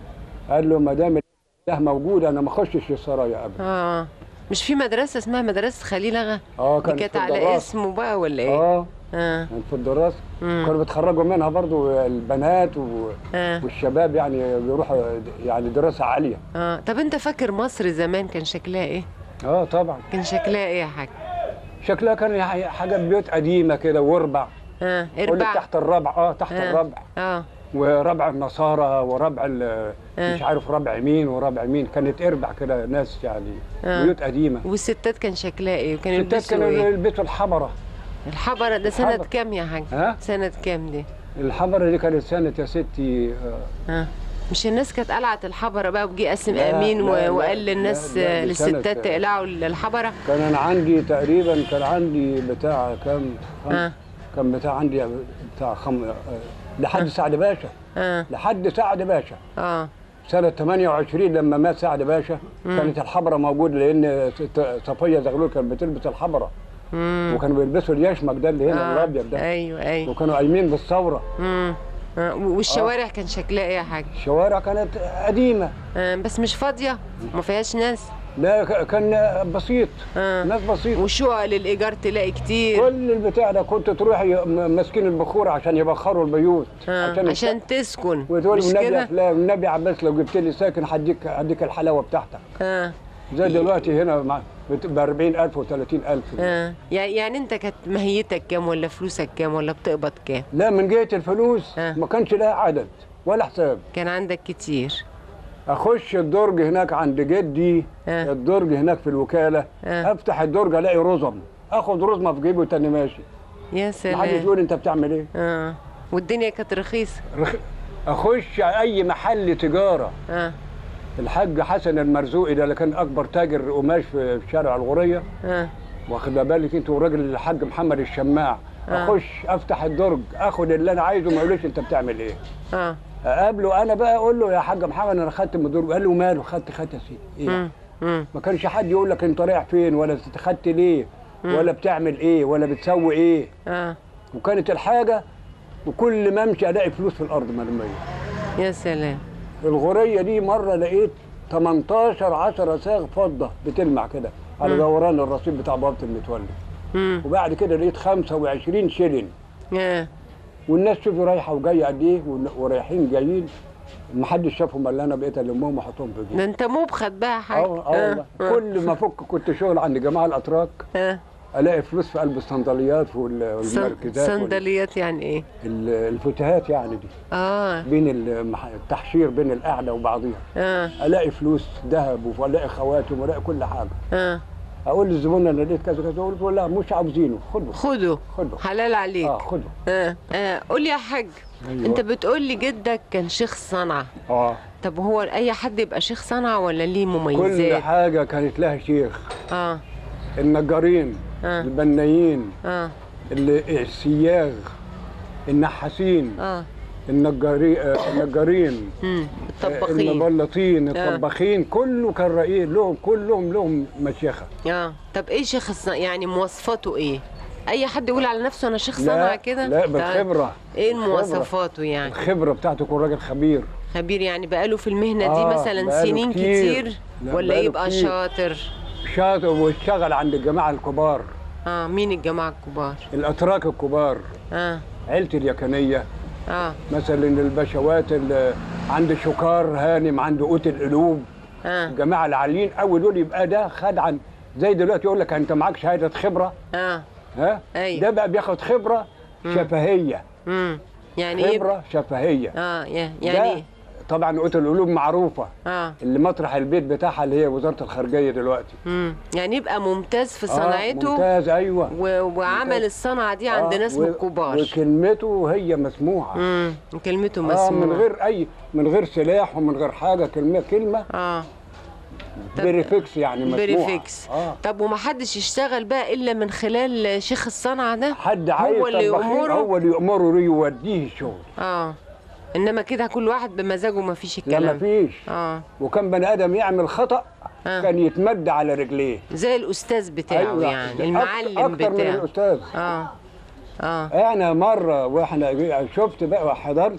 قال له ما دام ده موجود انا ما اخشش السرايا ابدا اه مش في مدرسه اسمها مدرسه خليل اغا اه دي كانت كانت في على الدراسة. اسمه بقى ولا ايه اه اه كانت في الدراسه مم. كانوا بيتخرجوا منها برضو البنات و... اه والشباب يعني بيروحوا يعني دراسه عاليه اه طب انت فاكر مصر زمان كان شكلها ايه اه طبعا كان شكلها ايه يا حاج شكلها كان يعني حاجه بيوت قديمه كده وربع اه قول لك اربع تحت الربع اه تحت آه. الربع اه وربع النصارى وربع ال- آه. مش عارف ربع مين وربع مين كانت اربع كده ناس يعني آه. بيوت قديمه والستات كان شكلها ايه وكانوا الستات يلبسوا كانوا ايه يلبسوا الحبره الحبره ده سنه الحبر. كام يا حاج ها؟ سنه كام دي الحبره دي كانت سنه يا ستي آه، اه مش الناس كانت قلعت الحبره بقى وجي قاسم لا، امين و- لا، لا، وقال لا، للناس لا، دي آه، للستات سنة- تقلعوا الحبره كان انا عندي تقريبا كان عندي بتاع كام خم... اه كان بتاع عندي بتاع خم... آه، لحد سعد باشا اه لحد سعد باشا اه سنة 28 لما مات سعد باشا كانت الحبرة موجودة لأن ت- صفية زغلول كانت بتلبس الحبرة امم وكانوا بيلبسوا اليشمك ده اللي هنا الأبيض ده ايوه ايوه وكانوا قايمين بالثورة امم آه. والشوارع كان شكلها ايه يا حاج الشوارع كانت قديمة آه. بس مش فاضيه ما فيهاش ناس لا ك- كان بسيط آه. ناس بسيط وشقق للايجار تلاقي كتير كل البتاع ده كنت تروحي م- ماسكين البخور عشان يبخروا البيوت آه. عشان تسكن وتقول مش النبي كده فلان النبي عباس لو جبت لي ساكن هديك هديك الحلاوه بتاعتك اه زي دلوقتي هنا مع- ب 40000 و 30000 اه يعني يعني انت كانت ماهيتك كام ولا فلوسك كام ولا بتقبض كام لا من جهه الفلوس آه. ما كانش لها عدد ولا حساب كان عندك كتير اخش الدرج هناك عند جدي آه. الدرج هناك في الوكاله آه. افتح الدرج الاقي رزم اخد رزمه في جيبي وتاني ماشي يا محدش سلام يقول انت بتعمل ايه اه والدنيا كانت رخيصه رخ... اخش اي محل تجاره اه الحاج حسن المرزوقي ده اللي كان اكبر تاجر قماش في في شارع الغوريه اه واخد بالك انت والراجل الحاج محمد الشماع آه. اخش افتح الدرج اخد اللي انا عايزه ما يقوليش انت بتعمل ايه اه اقابله انا بقى اقول له يا حاج محمد انا خدت من الدرج قال له ماله خدت خدت يا سيدي ايه امم امم ما كانش حد يقول لك انت رايح فين ولا انت خدت ليه ولا بتعمل ايه ولا بتسوي ايه اه وكانت الحاجه وكل ما امشي الاقي فلوس في الارض مرميه يا سلام الغوريه دي مره لقيت 18 10 صاغ فضه بتلمع كده على دوران الرصيد بتاع بوابه المتولي امم وبعد كده لقيت 25 شيلين اه والناس شوفوا رايحه وجايه قد ايه ون- ورايحين جايين ما حدش شافهم الا انا بقيت المهم واحطهم في جيبي ده انت مبخد بقى يا حاج اه اه والله. كل ما افك كنت شغل عند جماعه الاتراك اه الاقي فلوس في قلب الصندليات وال- صن- والمركزات وال- صندليات يعني ايه ال- الفتوهات يعني دي اه بين المح- التحشير بين القعده وبعضيها اه الاقي فلوس ذهب والاقي خواتم والاقي كل حاجه اه اقول للزبون انا لقيت كذا كذا اقول له لا مش عاوزينه خده خده خده حلال عليك اه خده اه اه قول لي يا حاج أيوة. انت بتقول لي جدك كان شيخ صنعاء اه طب هو اي حد يبقى شيخ صنعاء ولا ليه كل مميزات حاجه كانت لها شيخ اه النجارين آه. البنايين اه ال- السياغ النحاسين اه النجاري آه، النجارين امم آه، الطباخين المبلطين آه. الطباخين كله كان رئيس لهم كلهم لهم مشيخه اه طب ايه شيخ الصنعاء يعني مواصفاته ايه اي حد يقول على نفسه انا شيخ صنعاء كده لا طيب. بالخبره ايه بالخبرة. مواصفاته يعني الخبره بتاعته يكون راجل خبير خبير يعني بقاله في المهنه دي آه، مثلا بقاله سنين كتير. كتير لا، ولا بقاله يبقى كتير. شاطر شاطر واشتغل عند الجماعه الكبار اه مين الجماعه الكبار الاتراك الكبار اه عيلتي اليكنيه اه مثلا البشوات اللي عند شكار هانم عند قوت القلوب اه الجماعه العاليين قوي دول يبقى ده خد عن زي دلوقتي يقول لك انت معاك شهاده خبره اه ها أيوة. ده بقى بياخد خبره شفهيه امم يعني ايه خبره شفهيه اه يا- ده يعني ايه طبعا قوت القلوب معروفه اه اللي مطرح البيت بتاعها اللي هي وزاره الخارجيه دلوقتي امم يعني يبقى ممتاز في آه، صنعته ممتاز ايوه و... وعمل الصنعه دي عند آه، ناس و- من الكبار وكلمته هي مسموعه امم كلمته اه مسموعه من غير اي من غير سلاح ومن غير حاجه كلمه كلمه اه طب- بريفكس يعني مسموعه بريفكس اه طب ومحدش يشتغل بقى الا من خلال شيخ الصنعه ده حد عايز هو اللي طباخين يأمره هو اللي يأمره يوديه الشغل اه انما كده كل واحد بمزاجه ما فيش لا الكلام مفيش اه وكان بني ادم يعمل خطا آه. كان يتمد على رجليه زي الاستاذ بتاعه يعني أك- المعلم اكتر من بتاعه الاستاذ اه اه انا مره واحنا شفت بقى وحضرت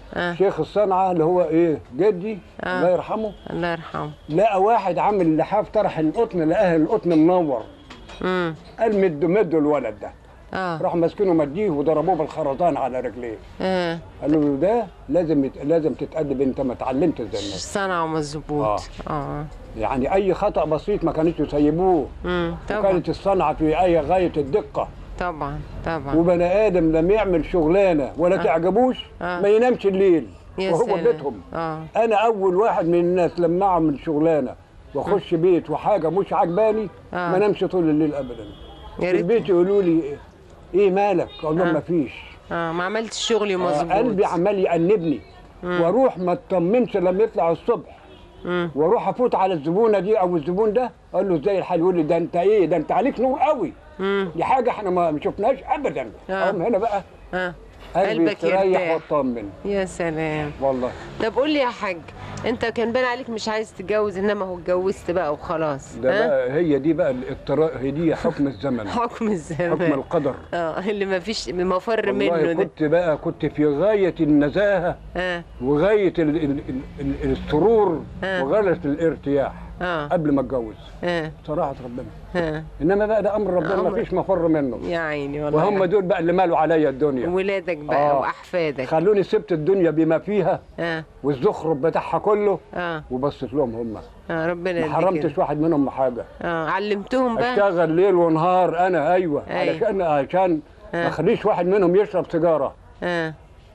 آه. شيخ الصنعه اللي هو ايه جدي آه. الله يرحمه الله يرحمه لقى واحد عامل لحاف طرح القطن لقاه القطن منور امم قال مدوا مدوا الولد ده اه راحوا ماسكينه مديه وضربوه بالخرطان على رجليه اه قالوا له ده لازم يت... لازم تتأدب انت ما اتعلمتش زي الناس صنعه مظبوط اه يعني اي خطأ بسيط ما كانوش يسيبوه امم طبعا وكانت الصنعه في اي غايه الدقه طبعا طبعا وبني ادم لما يعمل شغلانه ولا تعجبوش آه. ما ينامش الليل يا وهو سلام. بيتهم اه انا اول واحد من الناس لما اعمل شغلانه واخش بيت وحاجه مش عجباني آه. ما نامش طول الليل ابدا يا في ريت البيت يقولوا لي ايه مالك اقول لهم آه. ما فيش اه ما عملتش شغلي مظبوط قلبي عمال يأنبني واروح ما اطمنش لما يطلع الصبح مم. واروح افوت على الزبونه دي او الزبون ده اقول له ازاي الحال يقول لي ده انت ايه ده انت عليك نور قوي امم دي حاجه احنا ما ما شفناهاش ابدا آه. اقوم هنا بقى اه قلبي قلبك يستريح يرتاح. واطمن يا سلام والله طب قول لي يا حاج انت كان باين عليك مش عايز تتجوز انما هو اتجوزت بقى وخلاص ده ها؟ بقى هي دي بقى الاضطرار هي دي حكم الزمن حكم حكم الزمان القدر اه اللي ما فيش مفر منه والله ده كنت بقى كنت في غايه النزاهه اه وغايه ال ال ال ال السرور آه. وغايه الارتياح اه قبل ما اتجوز اه صراحه ربنا اه انما بقى ده امر ربنا ما أمر. فيش مفر منه يا عيني والله وهم دول بقى اللي مالوا عليا الدنيا ولادك بقى آه. واحفادك خلوني سبت الدنيا بما فيها اه والزخرف بتاعها كله اه وبصيت لهم هم اه ربنا ما يديك حرمتش واحد منهم حاجه اه علمتهم بقى اشتغل ليل ونهار انا ايوه أيوة. علشان عشان ما اخليش واحد منهم يشرب سيجاره اه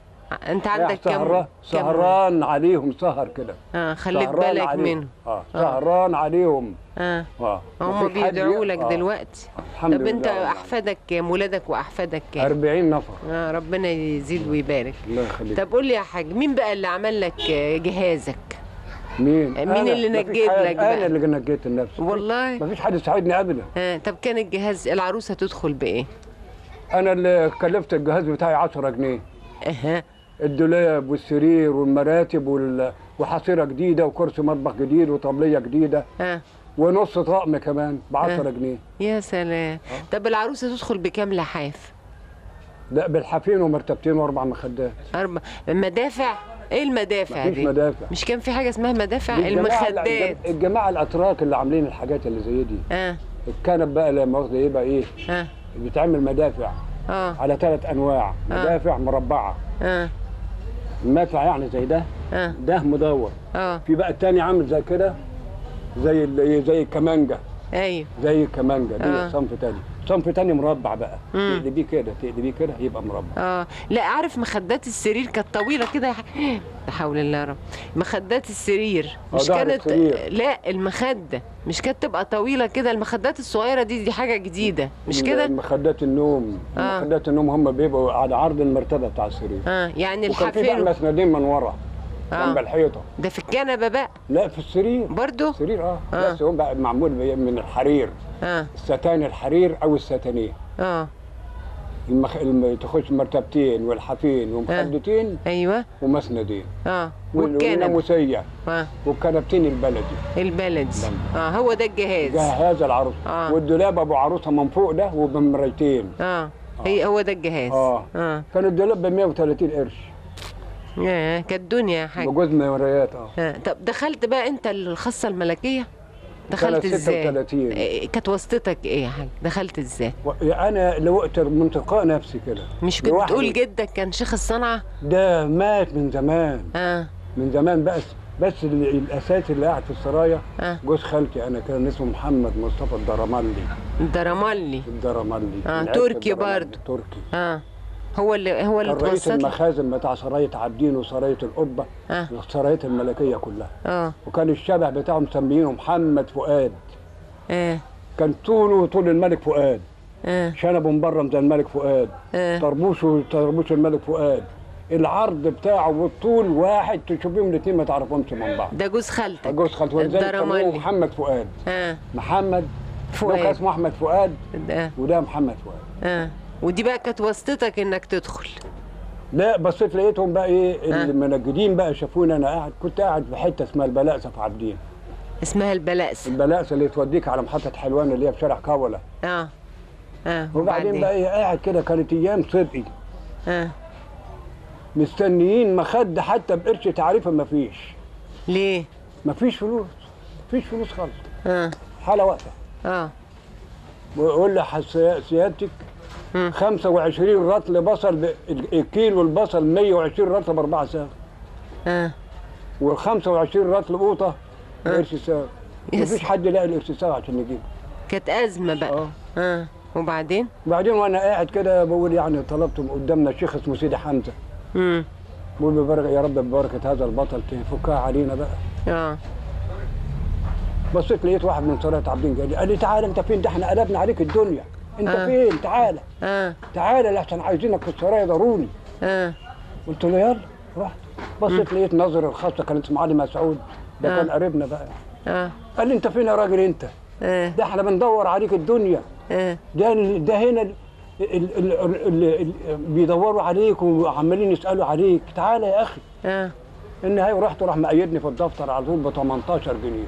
انت عندك كم سهران كم- سهران عليهم سهر كده اه خليت سهران بالك عليهم. منهم اه سهران عليهم اه اه هم مفيش حد بيدعوا ي- لك آه. دلوقتي الحمد طب انت لله والله. احفادك كام ولادك واحفادك كام 40 نفر آه ربنا يزيد ويبارك الله يخليك طب قول لي يا حاج مين بقى اللي عمل لك جهازك مين مين أنا. اللي مفيش نجيت حد- لك بقى؟ انا اللي نجيت النفس والله مفيش حد يساعدني ابدا آه طب كان الجهاز العروسه تدخل بايه انا اللي كلفت الجهاز بتاعي 10 جنيه اها الدولاب والسرير والمراتب وال... وحصيره جديده وكرسي مطبخ جديد وطبليه جديده اه ونص طقم كمان ب 10 جنيه يا سلام طب العروسه تدخل بكام لحاف لا بالحافين ومرتبتين واربع مخدات اربع مدافع ايه المدافع مفيش دي مدافع مش كان في حاجه اسمها مدافع الجماعة- المخدات الجماعه الاتراك اللي عاملين الحاجات اللي زي دي اه الكنب بقى لما واخده يبقى ايه اه بيتعمل مدافع اه على ثلاث انواع مدافع مربعه اه المدفع يعني زي ده اه ده مدور اه في بقى التاني عامل زي كده زي ال- زي الكمانجه ايوه زي الكمانجه دي آه. صنف تاني صنف تاني مربع بقى تقلبيه كده تقلبيه كده يبقى مربع اه لا عارف مخدات السرير كانت طويله كده يا حاج- لا حول الله يا رب مخدات السرير آه، مش ظهر كانت السرير. لا المخده مش كانت تبقى طويله كده المخدات الصغيره دي دي حاجه جديده مش كده مخدات النوم آه. مخدات النوم هم بيبقوا على عرض المرتبه بتاع السرير اه يعني وكان في بقى الحافين مسندين من ورا آه. جنب الحيطه ده في الكنبه بقى لا في السرير برضو السرير اه, آه. بس هم بقى معمول بي- من الحرير اه الستان الحرير او الستانيه اه المخ... الم... تخش مرتبتين والحافين ومخدتين ايوه ومسندين اه وال- والكنبه والناموسيه اه والكنبتين البلدي البلدي اه هو ده الجهاز جهاز العروس آه. والدولاب ابو عروسه من فوق ده وبمرايتين اه هي هو ده الجهاز اه اه كان الدولاب ب 130 قرش ياه، كانت دنيا يا حاج بجوز مرايات اه آه. طب دخلت بقى انت الخاصه الملكيه دخلت سنة ازاي 36. إيه، كانت واسطتك ايه يا حاج دخلت ازاي و- انا لوقت من تلقاء نفسي كده مش كنت لوحدي. بتقول جدك كان شيخ الصنعه ده مات من زمان اه من زمان بس بس ال- الاساسي اللي قاعد في السرايا آه. جوز خالتي انا كان اسمه محمد مصطفى الدرملي الدرملي الدرملي آه، العيش تركي الدرملي، برضه. تركي اه هو اللي هو اللي كان رئيس توسط لك؟ المخازن بتاع سراية عابدين وسراية القبة آه. والسراية الملكية كلها اه وكان الشبه بتاعه مسميينه محمد فؤاد اه كان طوله طول الملك فؤاد اه شنبه مبرم زي الملك فؤاد آه. طربوشه طربوش الملك فؤاد العرض بتاعه والطول واحد تشوفيهم الاثنين ما تعرفهمش من بعض ده جوز خالتك جوز خالته ولذلك سموه الدرملي محمد فؤاد اه محمد فؤاد. فؤاد اسمه احمد فؤاد ده وده محمد فؤاد اه ودي بقى كانت واسطتك انك تدخل لا بصيت لقيتهم بقى ايه آه. المنجدين بقى شافوني انا قاعد كنت قاعد في حته اسمها البلاسه في عابدين اسمها البلاسه البلاسه اللي توديك على محطه حلوان اللي هي في شارع كوله اه اه وبعدين بقى ايه قاعد كده كانت ايام صدقي اه مستنيين مخدة حتى بقرش تعريفة ما فيش ليه ما فيش فلوس مفيش فلوس خالص اه حالة واقفة اه ويقول لي حس- سيادتك 25 رطل بصل ب... الكيلو البصل 120 رطل باربعة ساغ اه وال 25 رطل قوطة قرش ساغ يس. مفيش حد لاقي القرش ساغ عشان يجيبه كانت ازمه بقى اه اه وبعدين وبعدين وانا قاعد كده بقول يعني طلبت من قدامنا شيخ اسمه سيدي حمزه امم بقول ببركة يا رب ببركه هذا البطل تفكها علينا بقى اه بصيت لقيت واحد من صلاة عابدين قال لي قال لي تعالى انت فين ده احنا قلبنا عليك الدنيا انت آه. فين تعالى اه تعالى لحسن عايزينك في السرايا ضروري اه قلت له يلا رحت بصيت لقيت ناظر الخاصه كان اسمه علي مسعود ده آه. كان قريبنا بقى اه قال لي انت فين يا راجل انت اه ده احنا بندور عليك الدنيا اه ده ده هنا ال- ال- ال- ال- ال- بيدوروا عليك وعمالين يسالوا عليك تعالى يا اخي اه النهايه ورحت راح مقيدني في الدفتر على طول ب 18 جنيه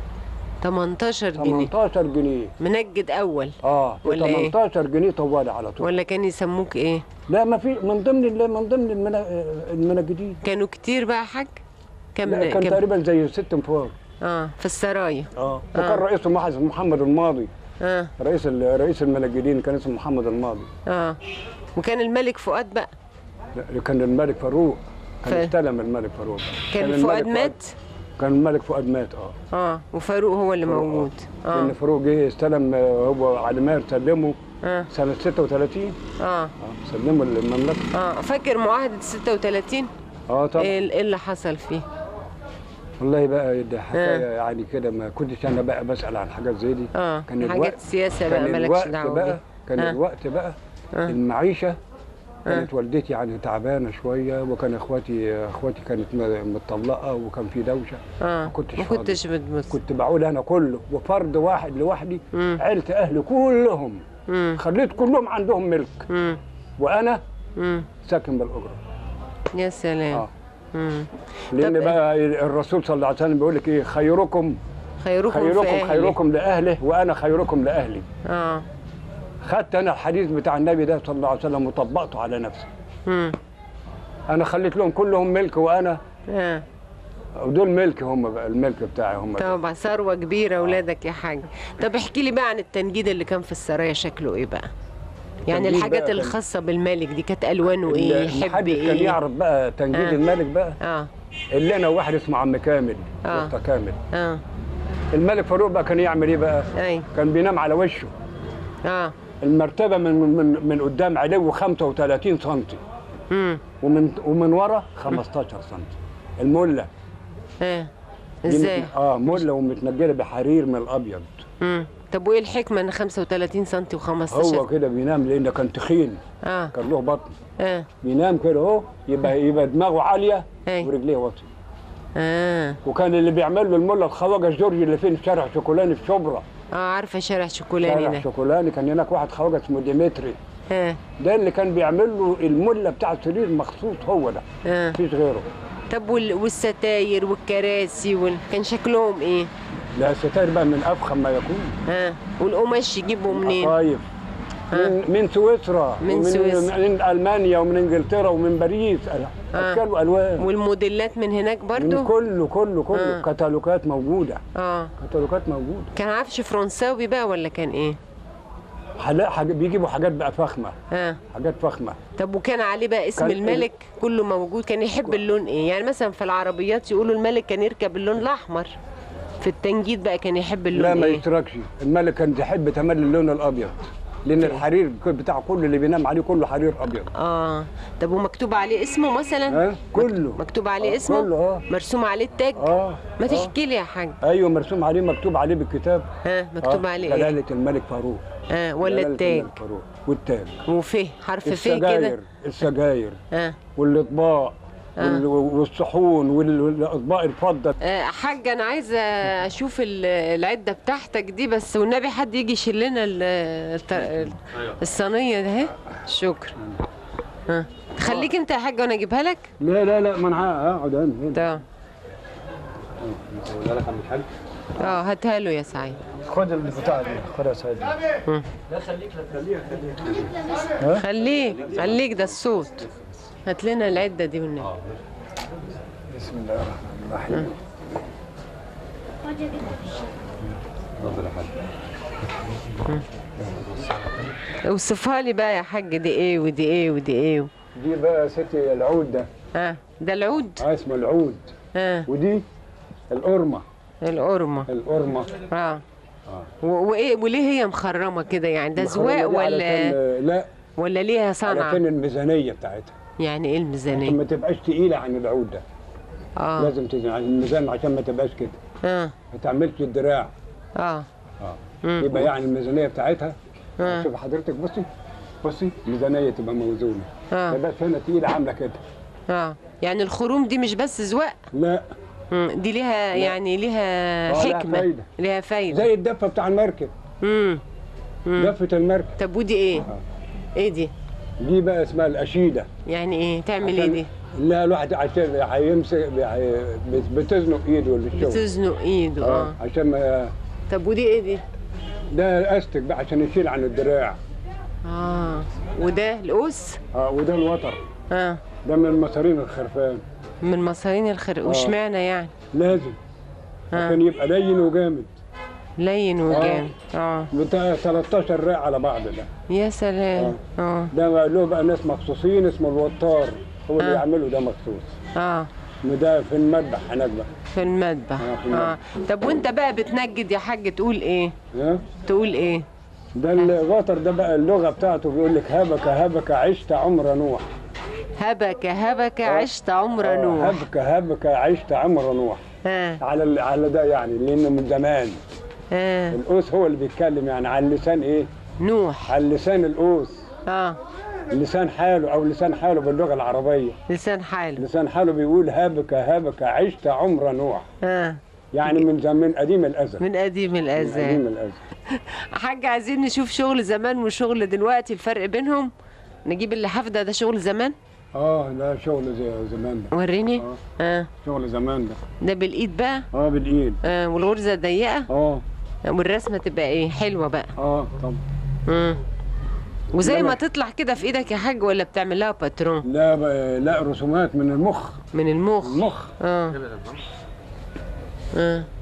18 جنيه 18 جنيه منجد اول اه ب ولا إيه؟ 18 جنيه طوالي على طول ولا كان يسموك ايه لا ما في من ضمن ال- من ضمن المنا- المنجدين كانوا كتير بقى حاج كم لا كان كم تقريبا زي ست انفار اه في السرايا اه وكان رئيسهم واحد اسمه محمد الماضي اه رئيس ال- رئيس المنجدين كان اسمه محمد الماضي اه وكان الملك فؤاد بقى لا، كان الملك فاروق كان ف- استلم الملك فاروق كان الملك فؤاد مات كان الملك فؤاد مات اه اه وفاروق هو اللي موجود لان اه فاروق جه استلم آه، هو علي ماهر سلمه اه سنه 36 اه اه سلمه المملكه اه فاكر معاهدة 36 اه طبعا ايه إيه اللي حصل فيه والله بقى ده حكايه يعني كده ما كنتش انا بقى بسال عن حاجات زي دي اه كان حاجات الوقت سياسة بقى كان مالكش الوقت دعوة بقى بيها كان آه. الوقت بقى آه. المعيشه كانت والدتي يعني تعبانه شويه وكان اخواتي اخواتي كانت م- متطلقه وكان في دوشه اه ما كنتش ما فاضي. كنتش بتبص كنت بعول انا كله وفرد واحد لوحدي مم. عيلة اهلي كلهم امم خليت كلهم عندهم ملك امم وانا امم ساكن بالاجره يا سلام اه امم لان طب- بقى الرسول صلى الله عليه وسلم بيقول لك ايه خيركم خيركم في خيركم أهله. خيركم لاهله وانا خيركم لاهلي اه خدت انا الحديث بتاع النبي ده صلى الله عليه وسلم وطبقته على نفسي امم انا خليت لهم كلهم ملك وانا اه ودول ملك هم بقى الملك بتاعي هم ده. طبعا ثروة كبيرة أولادك يا حاج طب احكي لي بقى عن التنجيد اللي كان في السرايا شكله إيه بقى يعني التنجيد الحاجات بقى كان- الخاصة بالملك دي كانت ألوانه إيه يحب محدش كان إيه يعرف بقى تنجيد آه. الملك بقى اه اللي انا واحد اسمه عم كامل آه. وسطى كامل اه الملك فاروق بقى كان يعمل ايه بقى أي كان بينام على وشه اه المرتبه من من من قدام علو 35 سم امم ومن ومن ورا 15 سم المله اه دي ازاي مت- اه مله ومتنجله بحرير من الابيض امم طب وايه الحكمة ان 35 سم و15 هو كده بينام لانه كان تخين اه كان له بطن اه بينام كده اهو يبقى يبقى دماغه عاليه أي. ورجليه واطيه اه وكان اللي بيعمل له المله الخواجه الجورجي اللي فين شارع شوكولاني في شبرا اه عارفة شارع شوكولاني شارع ده شوكولاني كان هناك واحد خواجه اسمه ديمتري اه ده اللي كان بيعمل له المله بتاع السرير مخصوص هو ده اه مفيش غيره طب وال... والستاير والكراسي وال... كان شكلهم ايه لا الستاير بقى من افخم ما يكون اه والقماش يجيبوا منين قطايف من, من سويسرا من ومن سويسرا. من المانيا ومن انجلترا ومن باريس اشكال والوان والموديلات من هناك من برضو كله كله كله آه. كتالوجات موجوده اه كتالوجات موجوده كان عفش فرنساوي بقى ولا كان ايه حلا- حاج- بيجيبوا حاجات بقى فخمه اه حاجات فخمه طب وكان عليه بقى اسم كان الملك كله موجود كان يحب اللون ايه يعني مثلا في العربيات يقولوا الملك كان يركب اللون الاحمر في التنجيد بقى كان يحب اللون لا ما ايه يشتركش الملك كان يحب تملي اللون الابيض لان الحرير بتاع كل اللي بينام عليه كله حرير ابيض اه طب ومكتوب عليه اسمه مثلا ها كله مكتوب عليه آه، اسمه كله اه مرسوم عليه التاج اه ما آه. تحكي لي يا حاج ايوه مرسوم عليه مكتوب عليه بالكتاب ها مكتوب آه، عليه ايه جلالة الملك فاروق اه ولا جلالة التاج الملك فاروق والتاج وفيه حرف فيه السجاير كده السجاير اه والاطباق آه. وال- والصحون وال- والاطباق الفضه آه، حاج انا عايزه اشوف ال- العده بتاعتك دي بس والنبي حد يجي يشيل لنا ال- الت- الصينيه ده اهي شكرا ها خليك انت يا حاج وانا اجيبها لك لا لا لا ما انا اقعد انا هنا ده اه هاتها له يا سعيد خد البتاع دي خد يا سيدي خليك خليك ده الصوت هات لنا العده دي والنبي بسم الله الرحمن الرحيم اوصفها لي بقى يا حاج دي ايه ودي ايه ودي ايه دي بقى يا ستي العود ده ها ده العود آه، اسمه العود ها ودي القرمه القرمه القرمه اه و- وايه وليه هي مخرمه كده يعني ده مخرمة زواق دي ولا علشان- لا ولا ليها علشان صنعه الميزانيه بتاعتها يعني ايه عشان الميزانيه ما تبقاش تقيله عن العود ده اه لازم تزن عن الميزان عشان ما تبقاش كده اه ما تعملش الدراع اه اه مم. يبقى يعني الميزانيه بتاعتها آه. شوف حضرتك بصي بصي ميزانيه تبقى موزونه اه بس هنا تقيله عامله كده اه يعني الخروم دي مش بس زواق لا مم. دي ليها يعني ليها آه، لها حكمه فايدة. ليها فايده زي الدفه بتاع المركب امم دفه المركب طب ودي ايه ايه دي دي بقى اسمها الاشيده يعني ايه تعمل ايه دي لا الواحد عشان هيمسك هي- بتزنق ايده للشغل بتزنق ايده اه اه عشان ما طب ودي ايه دي ده استك بقى عشان يشيل عن الدراع اه وده القوس اه وده الوتر اه ده من مصارين الخرفان من مصارين الخرق واشمعنى يعني لازم آه. عشان يبقى لين وجامد لين وجامد اه بتاع 13 راع على بعض ده يا سلام اه ده له بقى ناس مخصوصين اسمه الوتار هو اللي آه. يعمله ده مخصوص اه ده في المذبح هناك بقى في المذبح آه، في اه طب وانت بقى بتنجد يا حاج تقول ايه ها؟ تقول ايه ده الوتر ده بقى اللغه بتاعته بيقول لك هبك هبك عشت عمر نوح هبك هبك عشت عمر آه، نوح هبك هبك عشت عمر نوح اه على ال- على ده يعني لانه من زمان اه القوس هو اللي بيتكلم يعني على اللسان ايه نوح على لسان القوس اه لسان حاله او لسان حاله باللغه العربيه لسان حاله لسان حاله بيقول هبك هبك عشت عمر نوح اه يعني من زمان قديم الازل من قديم من قديم الازال الازل حاج عايزين نشوف شغل زمان وشغل دلوقتي الفرق بينهم نجيب اللحاف ده ده شغل زمان اه لا شغل زي زمان ده وريني آه. اه شغل زمان ده ده بالايد بقى اه بالايد آه والغرزه ضيقه اه والرسمه تبقى ايه حلوه بقى اه طب امم وزي إنما- ما تطلع كده في ايدك يا حاج ولا بتعمل لها باترون لا ب- لا رسومات من المخ من المخ المخ اه اه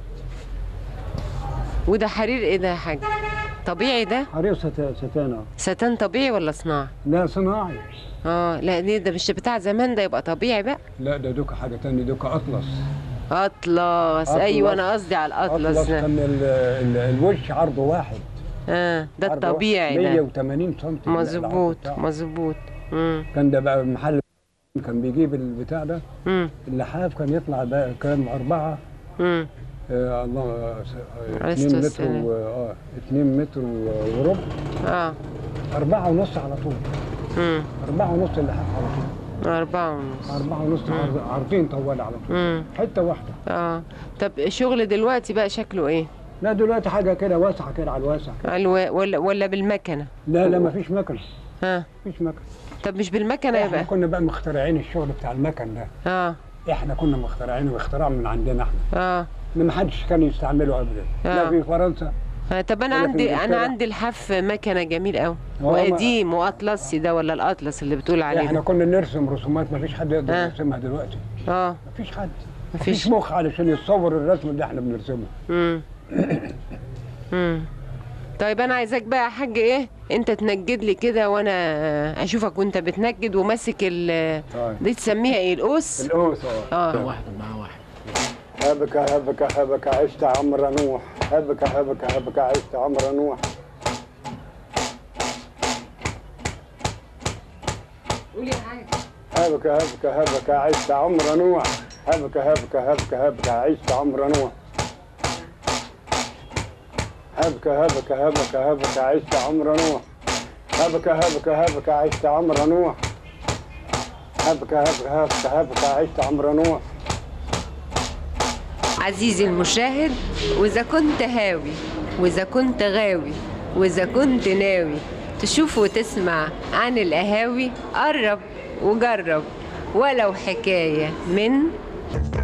وده حرير ايه ده يا حاج طبيعي ده حرير ست- ستان اه ستان طبيعي ولا صناعي لا صناعي اه لا دي ده مش بتاع زمان ده يبقى طبيعي بقى لا ده دوكا حاجه تانية دوكا اطلس اطلس أطلس. ايوه انا قصدي على الاطلس اطلس ده كان ال- ال- الوش عرضه واحد اه ده عرضه الطبيعي واحد. ده 180 سم مظبوط مظبوط امم كان ده بقى محل كان بيجيب البتاع ده امم اللحاف كان يطلع بقى كان أربعة امم آه الله آه، عليه 2 الصلاة متر والسلام. و- اه 2 متر و- وربع اه أربعة ونص على طول امم أربعة ونص اللحاف على طول أربعة ونص أربعة ونص عرض- عرضين طوال على طول امم حتة واحدة اه طب الشغل دلوقتي بقى شكله ايه؟ لا دلوقتي حاجة كده واسعة كده على الواسع الو... ولا ولا بالمكنه؟ لا لا مفيش مكنة ها مفيش مكنة طب مش بالمكنه احنا يبقى كنا بقى مخترعين الشغل بتاع المكن ده اه احنا كنا مخترعينه واختراع من عندنا احنا اه إن ما حدش كان يستعمله ابدا آه. لا في فرنسا آه، طب انا ولا في عندي انا إنجلترا. عندي الحف مكنه جميل قوي ما- وقديم واطلسي ده ولا الاطلس اللي بتقول عليه احنا ده كنا نرسم رسومات ما فيش حد يقدر آه. يرسمها دلوقتي اه ما فيش حد ما مفيش. فيش مخ علشان يتصور الرسم اللي احنا بنرسمه امم امم طيب انا عايزاك بقى يا حاج ايه انت تنجد لي كده وانا اشوفك وانت بتنجد وماسك ال طيب. دي تسميها ايه القوس القوس اه اه واحد مع واحد هبك هبك هبك عشت عمر نوح هبك هبك هبك عشت عمر نوح قولي حاجه هبك هبك هبك عشت عمر نوح هبك هبك هبك هبك عشت عمر نوح هبك هبك هبك هبك عشت عمر نوح هبك هبك هبك عشت عمر نوح هبك هبك هبك هبك عشت عمر نوح عزيزي المشاهد وإذا كنت هاوي وإذا كنت غاوي وإذا كنت ناوي تشوف وتسمع عن القهاوي قرب وجرب ولو حكاية من